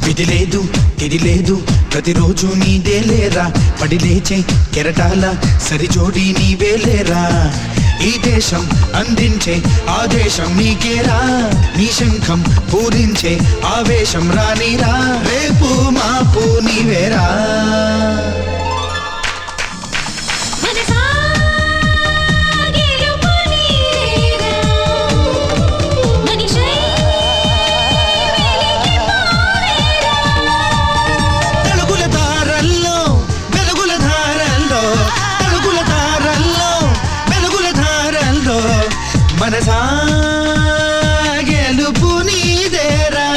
విధి లేదు ఇది లేదు ప్రతిరోజు నీదే లేరా పడి లేచే కెరటాల సరిజోడి నీవే లేరా ఈ దేశం అందించే ఆదేశం నీకేరా నీ శంఖం పూరించే ఆవేశం రానిరా రేపు మాపు నీవేరా మనసా గెలుపు నీవేరా మనిషై వెలిగిపోవేరా తలుగుల దారల్లో వెలుగుల ధారల్లో తలుగుల దారల్లో వెలుగుల ధారల్లో మనసా గెలుపు నీదేరా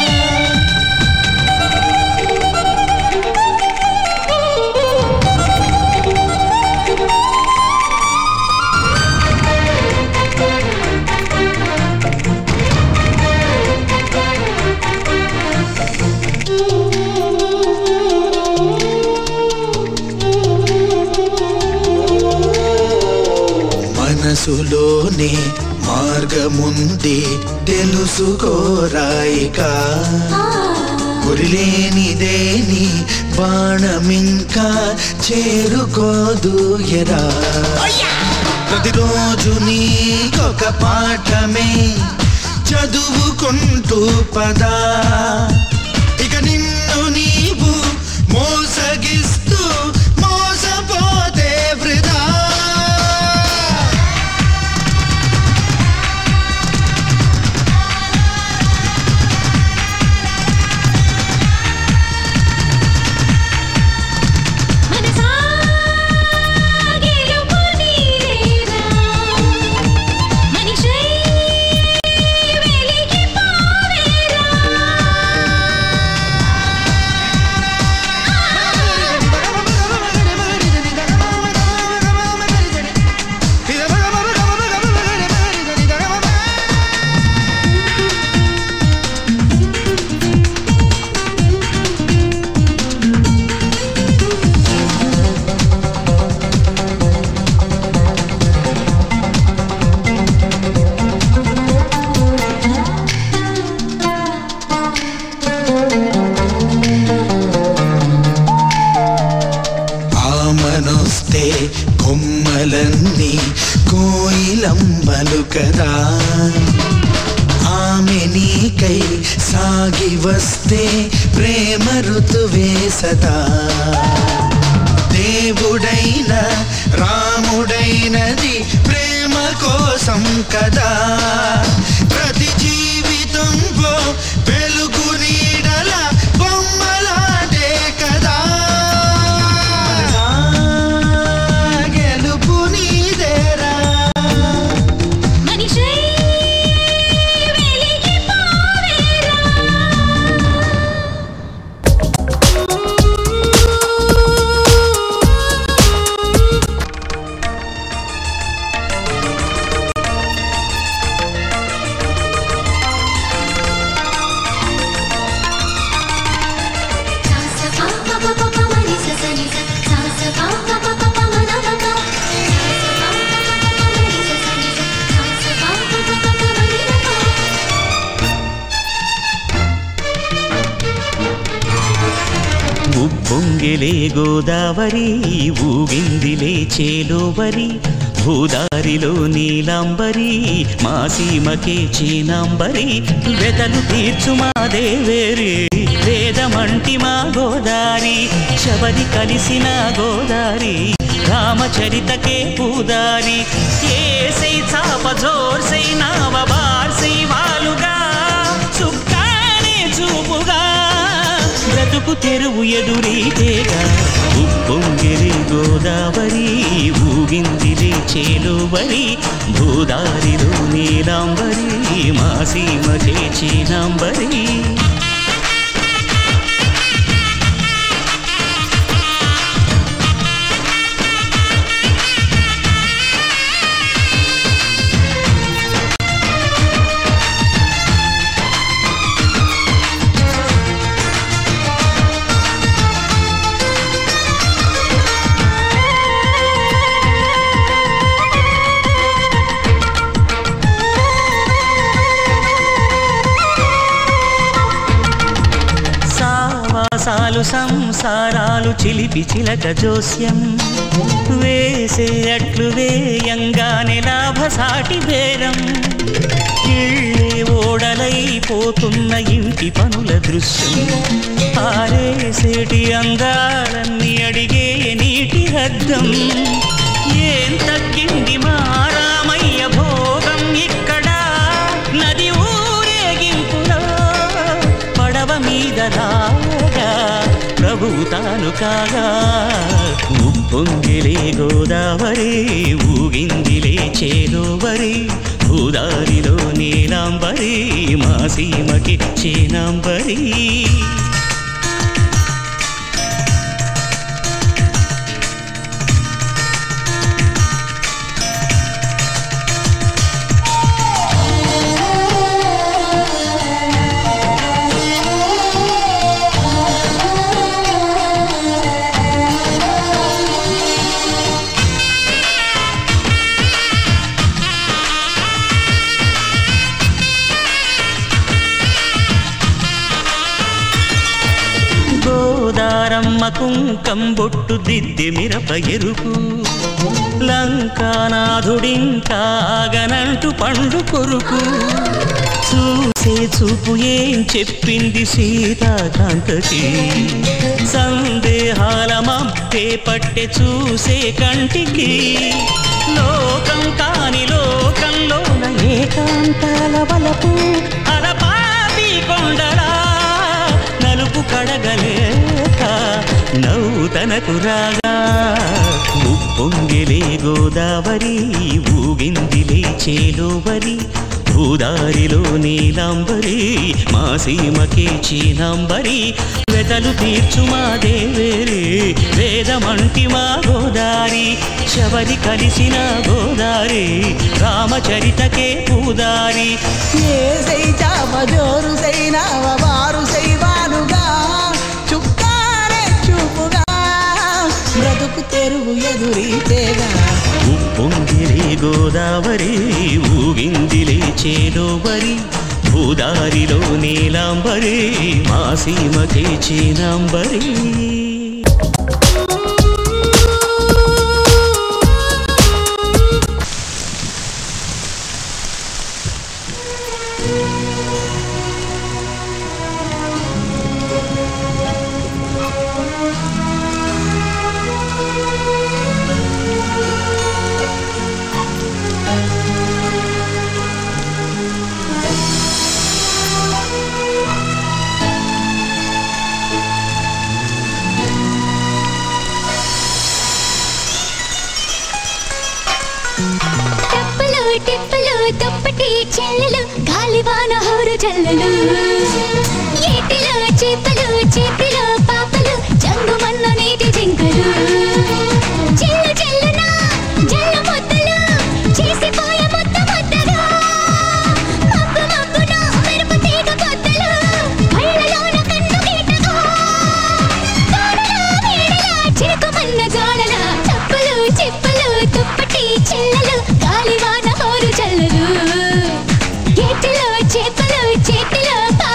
మనసులోనే మార్గముంది తెలుసుకోరాయికా గురిలేనిదేని బాణమింకా చేరుకోదు ఎరా ప్రతిరోజు నీకొక పాఠమే చదువుకుంటూ పదా ఇక నిన్ను నీవు మోసగిస్తూ మోసపోతే వృధా మనసా గెలుపు నీవేరా మనిషై వెలిగిపోవేరా ఆమనొస్తే కొమ్మలన్నీ కోయిలంబలు కదా ఆమె నీకై సాగి వస్తే ప్రేమ ఋతువే సదా దేవుడైన రాముడైనది ప్రేమ కోసం కదా ప్రతి జీవితంలో వెలుగు నీడల బొమ్మలాడే కదా గెలుపు నీదేరా మనిషై వెలిగిపోవేరా సాస పా పా పా పా మని స స ని స సాస పా పా పా పా పా మన ప ప సాస పా పా పా పా పా మని స స ని స సాస పా పా పా పా పా మని ర ప ఉప్పొంగిలే గోదావరి ఊగిందిలే చేలోవరి భూదారిలో నీలాంబరి మా సీమకే చీనాంబరి వెతలు తీర్చు మా దేవేరి వేదమంటి మా గోదారి శబరి కలిసిన గోదారి రామచరితకే పూదారి ఏసై చాప జోర్సై నావ బార్సై వాలుగా చుక్కానే చూపుగా బ్రతుకు తెరువు ఎదురీతేగా ఉప్పొంగిరి గోదావరి ఊగిందిరి చేలువరి భూదారిలో నీలాంబరి మా సీమకే చీనాంబరి ఆ చాలు సంసారాలు చిలిపి చిలక జోస్యం వేసే అట్లు వేయంగానే లాభసాటి బేరం ఇళ్ళే ఓడలైపోతున్న ఇంటి పనుల దృశ్యం పారేసేటి అందాలన్నీ అడిగే నీటి హద్దం ఏం తగ్గింది మా రామయ్య భోగం ఇక్కడ నది ఊరేగింపులో పడవ మీద రాగా ప్రభువు తాను కాగా ఉప్పొంగిలే గోదావరి ఊగిందిలే చేలోవరి భూదారిలో నీలాంబరి మా సీమకి చేనాంబరి గోదారమ్మ కుంకం బొట్టు దిద్దె మిరప ఎరుపు లంకానాథుడింకాగనంటూ పండు కొరుకు చూసే చూపు ఏం చెప్పింది సీతాకాంతకి సందేహాల మబ్బే పట్టె చూసే కంటికి లోకం కాని లోకంలోన ఏకాంతాల వలపు అలపాపి కొండలా నలుపు కడగలేక నౌతనకు రాగా ఉప్పొంగిలే గోదావరి ఊగిందిలే చేలోవరి భూదారిలో నీలాంబరి మా సీమకే చీనాంబరి వెతలు తీర్చు మా దేవేరి వేదమంటి మా గోదారి శబరి కలిసిన గోదారి రామచరితకే పూదారి ఏసై చాప జోరు సైనావ వారు సైవానుగా చుక్కారే చూపుగా బ్రతుకు తెరువు ఎదురీతేగా ఉప్పొంగిలే గోదావరి ఊగిందిలే చేలోవరి భూదారిలో నీలాంబరి మా సీమకే చీనాంబరి టప్పులు టిప్పులు దుప్పటి చెల్లెలు గాలివాన హోరు జల్లలు ఏటిలో చేపలు చేతిలో పాపలు జంగుమన్న నీటి జింకలు చెల్లు చెల్లున జల్ల ముద్దలు చేసిపోయే ముద్ద ముద్దగా మబ్బు మబ్బున మెరుపు తీగ పొద్దలు కళ్ళలోన కన్ను గీటగా తోడలా వేడలా చిరుకుమన్న జోడల చప్పులు చిప్పులు దుప్పటి చెల్లెలు గాలివాన హోరు చల్లలు గేటిలో చేపలు చేతిలో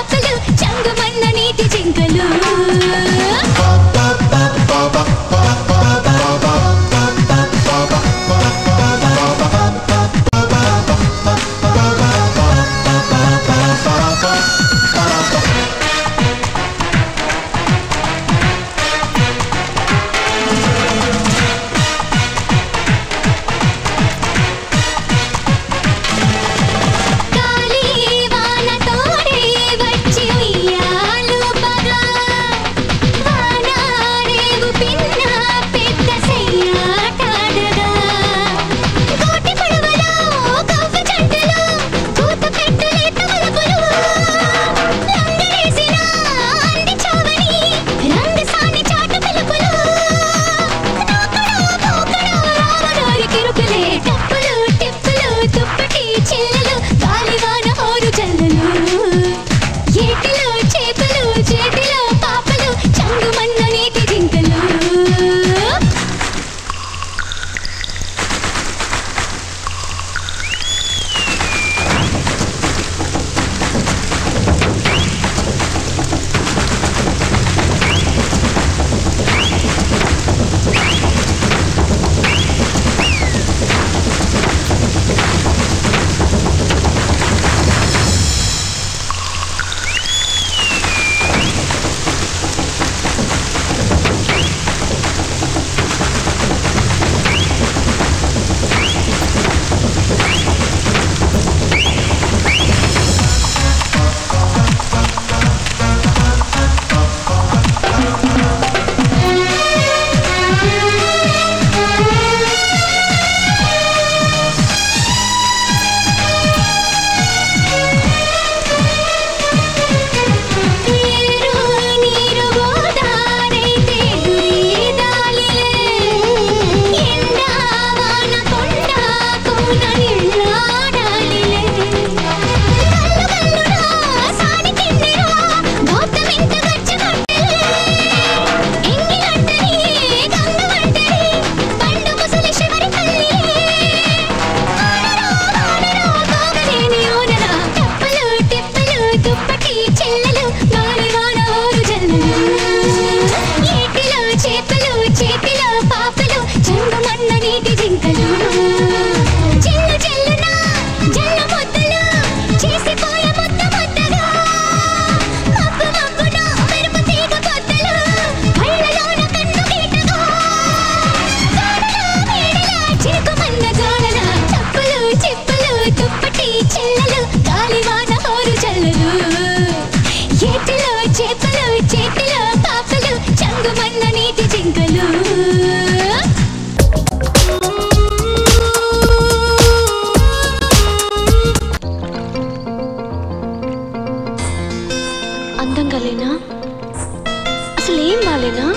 అందంగా లేనా అసలు ఏం బాలేనా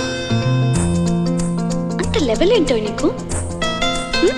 అంత లెవెల్ ఏంటో నీకు హ్మ్?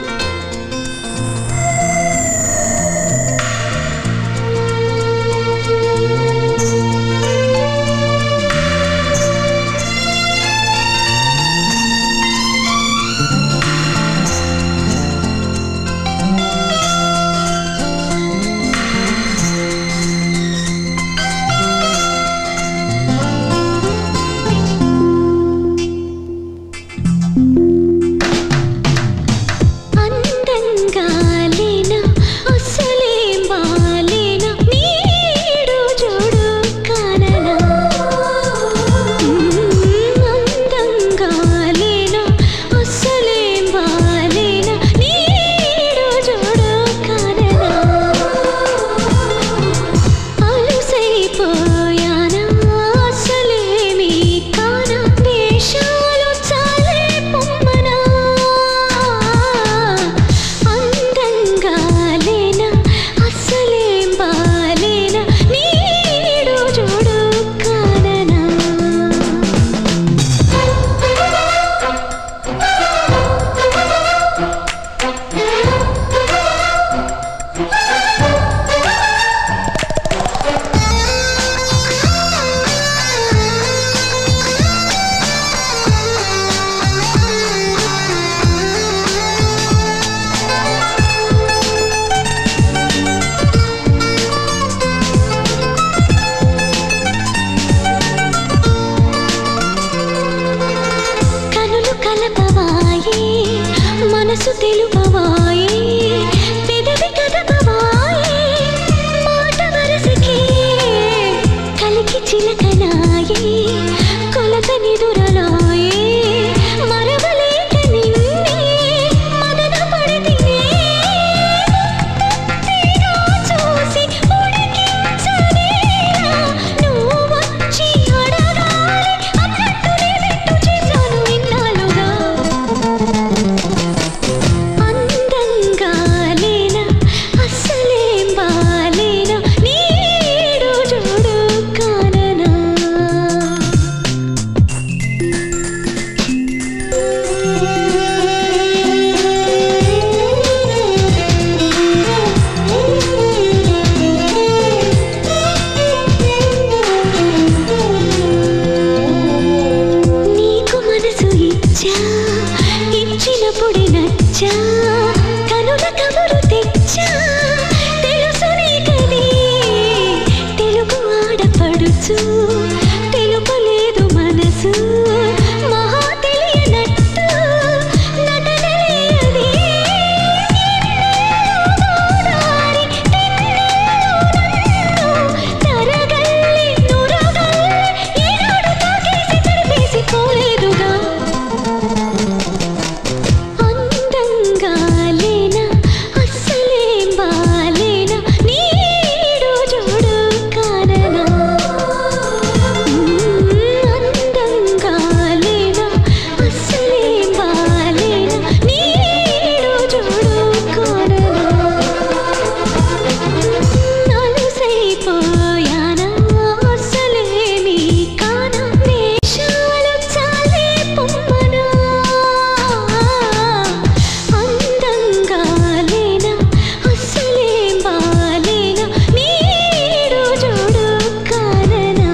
అందంగా లేనా అసలేం బాలేనా నీడు చూడు కాననా అందంగా లేనా అసలేం బాలేనా నీడు చూడు కాననా అలుసైపోయానా అసలేమీ కానా వేషాలు చాలే పొమ్మనా అందంగా లేనా అసలేం బాలేనా నీడు చూడు కాననా కనులు కలపవాయే మనసు తెలుపవాయే పెదవి కదపవాయే మాట వరసకే కలికి చిలకనాయే కొలత నిదురలాయే మరవలేక నిన్నే మదన పడితినే తీరా చూసి ఉడికించలేనా నువ్వు వచ్చి అడగాలి అన్నట్టునే పెట్టు చేశాను ఇన్నాళ్ళుగా అందంగా లేనా అస్సలేం బాలేనా నీడు చూడు కాననా నీకు మనసు ఇచ్చా ఇచ్చినప్పుడే నచ్చా కనుల కబురు తెచ్చా తెలుసు నీకది తెలుగు ఆడపడుచు తెలుపలేదు మనసు మహా తెలియనట్టు నటనలేయది గోదారి తరగల్లి నురగల్లి ఏనాడు తాకేసి తడిపేసి పోలేదుగా అందంగా లేనా అస్సలేం బాలేనా నీడు చూడు కాననా అందంగా లేనా అస్సలేం బాలేనా నీడు చూడు కాననా అలుసైపోయానా అసలేమీ కానా వేషాలు చాలే పొమ్మనా అందంగా లేనా అసలేం బాలేనా నీడు చూడు కాననా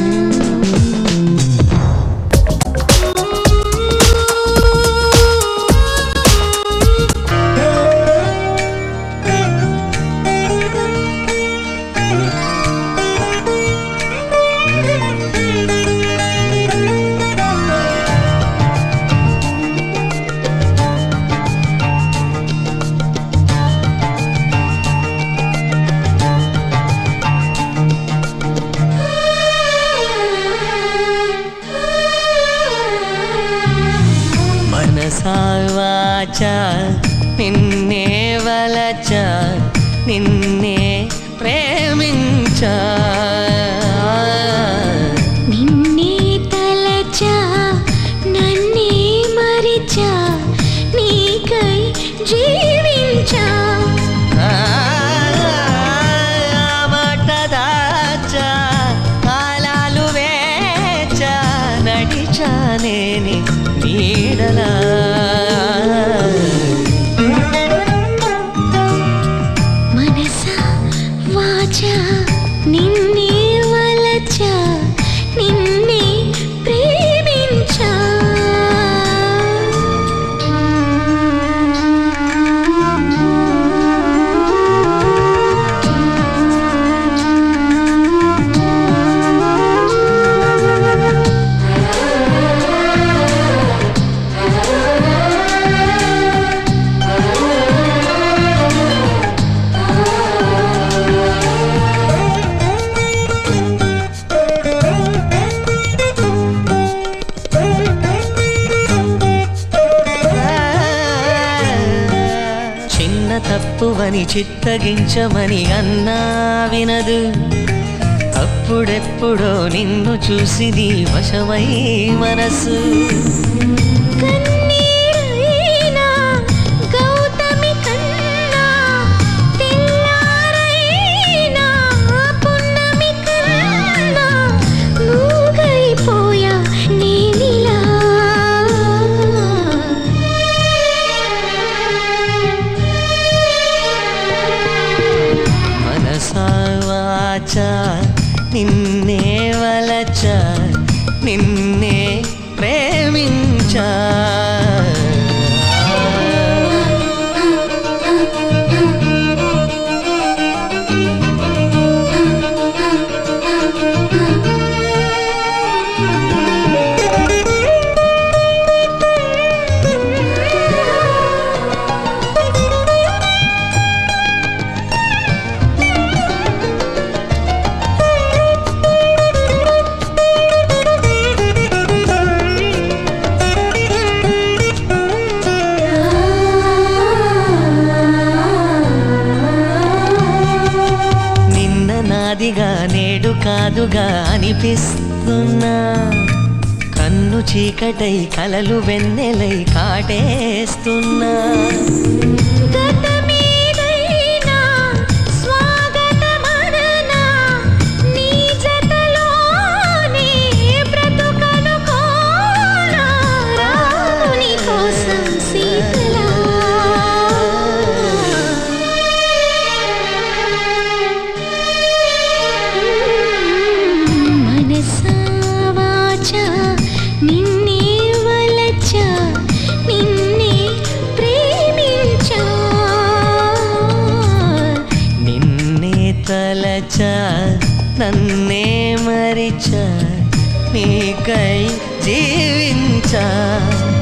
మనసావాచ నిన్నే వలచ నిన్నే ప్రేమించా నిన్నే తలచా నన్నే మరిచా నీకై జీవించా ఆ, మాట దాచా కాలాలు తానేని నీడలా మనసా వాచా నిన్నే వలచా నిన్నే ప్రేమించా చిన్న తప్పువని చిత్తగించమని అన్నా వినదు అప్పుడెప్పుడో నిన్ను చూసి నీ వశమై మనసు కన్నీరైనా గౌతమి కన్నా తెల్లారైనా పున్నమి కన్నా మూగైపోయా నేనిలా మనసా వాచా నిన్నే వలచా నిన్నే ప్రేమించా నిన్న నాదిగా నేడు కాదుగా అనిపిస్తున్నా కన్ను చీకటై కలలు వెన్నెలై కాటేస్తున్నా గతమేదైనా స్వాగతమననా నీ జతలోనే బ్రతుకనుకోనా రాముని కోసం సీతలా మనసా వాచా నిన్నే వలచా నిన్నే ప్రేమించా నిన్నే తలచా నన్నే మరిచా నీకై జీవించా